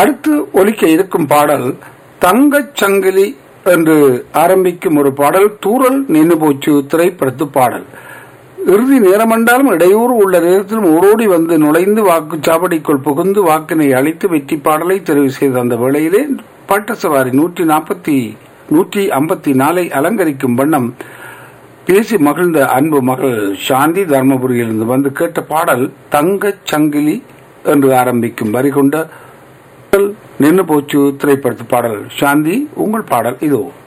அடுத்து ஒலிக்க இருக்கும் பாடல் தங்கச் சங்கிலி என்று ஆரம்பிக்கும் ஒரு பாடல் தூரல் நின்று போச்சு திரைப்படத்து பாடல் இறுதி நேரம் என்றாலும் இடையூறு உள்ள நேரத்திலும் ஓடோடி வந்து நுழைந்து வாக்குச்சாவடிக்குள் புகுந்து வாக்கினை அளித்து வெற்றி பாடலை தெரிவு செய்த அந்த வேளையிலே பாட்டசவாரி நூற்றி நாற்பத்தி நூற்றி ஐம்பத்தி நாலை அலங்கரிக்கும் வண்ணம் பேசி மகிழ்ந்த அன்பு மகள் சாந்தி தர்மபுரியிலிருந்து வந்து கேட்ட பாடல் தங்கச் சங்கிலி என்று ஆரம்பிக்கும் வரி கொண்ட நின்று போச்சு திரைப்படத்து பாடல் சாந்தி உங்கள் பாடல் இதோ